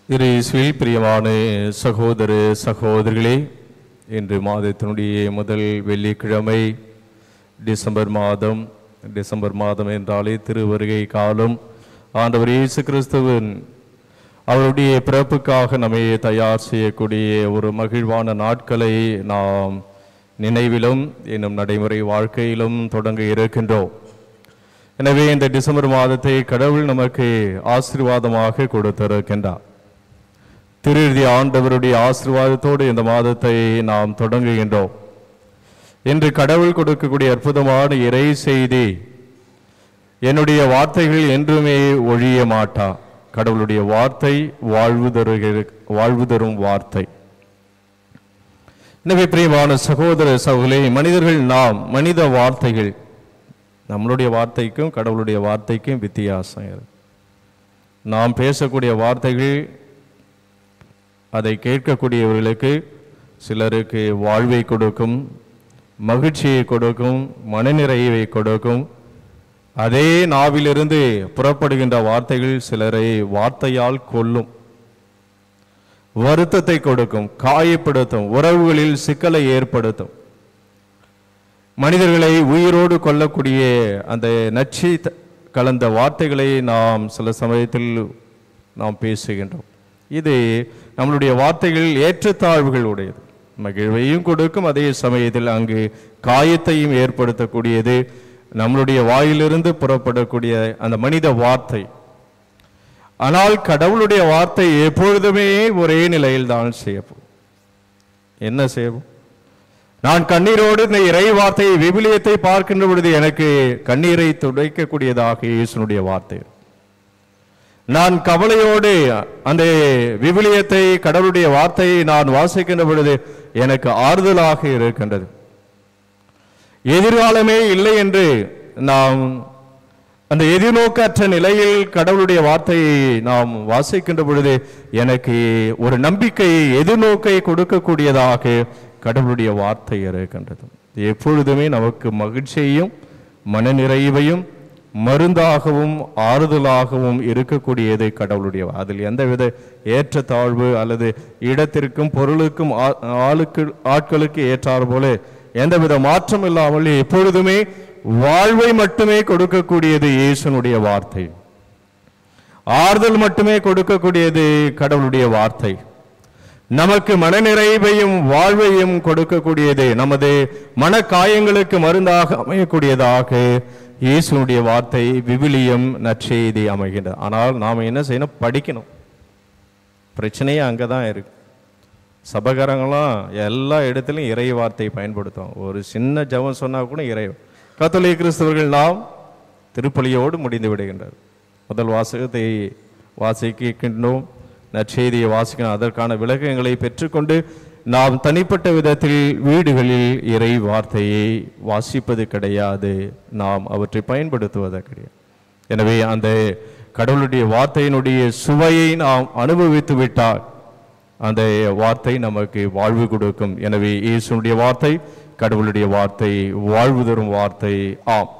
இயேசுவில் பிரியமான சகோதர சகோதரிகளே இன்று மாதத்தினுடைய முதல் வெள்ளிக்கிழமை டிசம்பர் மாதம் டிசம்பர் மாதம் என்றாலே திருவருகை காலம் ஆண்டவர் இயேசு கிறிஸ்துவின் அவருடைய பிறப்புக்காக நம்மை தயார் செய்யக்கூடிய ஒரு மகிழ்வான நாட்களை நாம் நினைவிலும் இன்னும் நடைமுறை வாழ்க்கையிலும் தொடங்க இருக்கின்றோம் எனவே இந்த டிசம்பர் மாதத்தை கடவுள் நமக்கு ஆசீர்வாதமாக கொடுத்திருக்கின்றார் திருஇறுதி ஆண்டவருடைய ஆசீர்வாதத்தோடு இந்த மாதத்தை நாம் தொடங்குகின்றோம் இன்று கடவுள் கொடுக்கக்கூடிய அற்புதமான இறை செய்தி என்னுடைய வார்த்தைகள் என்றுமே ஒழிய மாட்டா கடவுளுடைய வார்த்தை வாழ்வு தருகிற வாழ்வு தரும் வார்த்தை எனவே பிரியமான சகோதர சகோதரி மனிதர்கள் நாம் மனித வார்த்தைகள் நம்மளுடைய வார்த்தைக்கும் கடவுளுடைய வார்த்தைக்கும் வித்தியாசம் இருக்கு நாம் பேசக்கூடிய வார்த்தைகள் அதை கேட்கக்கூடியவர்களுக்கு சிலருக்கு வாழ்வை கொடுக்கும் மகிழ்ச்சியை கொடுக்கும் மனநிறைவை கொடுக்கும் அதே நாவிலிருந்து புறப்படுகின்ற வார்த்தைகள் சிலரை வார்த்தையால் கொல்லும் வருத்தத்தை கொடுக்கும் காயப்படுத்தும் உறவுகளில் சிக்கலை ஏற்படுத்தும் மனிதர்களை உயிரோடு கொல்லக்கூடிய அந்த நச்சு த- கலந்த வார்த்தைகளை நாம் சில சமயத்தில் நாம் பேசுகின்றோம் இது நம்மளுடைய வார்த்தைகள் ஏற்றத்தாழ்வுகள் உடையது மகிழ்வையும் கொடுக்கும் அதே சமயத்தில் அங்கு காயத்தையும் ஏற்படுத்தக்கூடியது நம்மளுடைய வாயிலிருந்து புறப்படக்கூடிய அந்த மனித வார்த்தை ஆனால் கடவுளுடைய வார்த்தை எப்பொழுதுமே ஒரே நிலையில் தான் செய்யப்படும் என்ன செய்வோம் நான் கண்ணீரோடு இந்த இறை வார்த்தையை விவிலியத்தை பார்க்கின்ற பொழுது எனக்கு கண்ணீரை துடைக்கக்கூடியதாக இயேசுனுடைய வார்த்தை நான் கவலையோடு அந்த விவிலியத்தை கடவுளுடைய வார்த்தையை நான் வாசிக்கின்ற பொழுது எனக்கு ஆறுதலாக இருக்கின்றது எதிர்காலமே இல்லை என்று நாம் அந்த எதிர்நோக்கற்ற நிலையில் கடவுளுடைய வார்த்தையை நாம் வாசிக்கின்ற பொழுது எனக்கு ஒரு நம்பிக்கையை எதிர்நோக்கை கொடுக்கக்கூடியதாக கடவுளுடைய வார்த்தை இருக்கின்றது எப்பொழுதுமே நமக்கு மகிழ்ச்சியையும் மனநிறைவையும் மருந்தாகவும் ஆறுதலாகவும் இருக்கக்கூடியது கடவுளுடைய வா- அதில் எந்தவித ஏற்றத்தாழ்வு அல்லது இடத்திற்கும் பொருளுக்கும் ஆ- ஆளுக்கு ஆட்களுக்கு ஏற்றார் போல எந்தவித மாற்றம் இல்லாமல் எப்பொழுதுமே வாழ்வை மட்டுமே கொடுக்கக்கூடியது இயேசுனுடைய வார்த்தை ஆறுதல் மட்டுமே கொடுக்கக்கூடியது கடவுளுடைய வார்த்தை நமக்கு மனநிறைவையும் வாழ்வையும் கொடுக்கக்கூடியது நமது மனக்காயங்களுக்கு மருந்தாக அமையக்கூடியதாக இயேசுனுடைய வார்த்தை விவிலியம் நற்செய்தி அமைகின்றது ஆனால் நாம் என்ன செய்யணும் படிக்கணும் பிரச்சனையே அங்கே தான் இருக்கு சபகாரங்களாம் எல்லா இடத்துலையும் இறை வார்த்தையை பயன்படுத்தும் ஒரு சின்ன ஜெபம் சொன்னா கூட இறை கத்தோலிக்க கிறிஸ்தவர்கள் நாம் திருப்பலியோடு முடிந்து விடுகின்றது முதல் வாசகத்தை வாசிக்கின்றோம் நற்செய்தியை வாசிக்கணும் அதற்கான விளக்கங்களை பெற்றுக்கொண்டு நாம் தனிப்பட்ட விதத்தில் வீடுகளில் இறை வார்த்தையை வாசிப்பது கிடையாது நாம் அவற்றை பயன்படுத்துவது கிடையாது எனவே அந்த கடவுளுடைய வார்த்தையினுடைய சுவையை நாம் அனுபவித்து விட்டால் அந்த வார்த்தை நமக்கு வாழ்வு கொடுக்கும் எனவே இயேசுனுடைய வார்த்தை கடவுளுடைய வார்த்தை வாழ்வு தரும் வார்த்தை ஆம்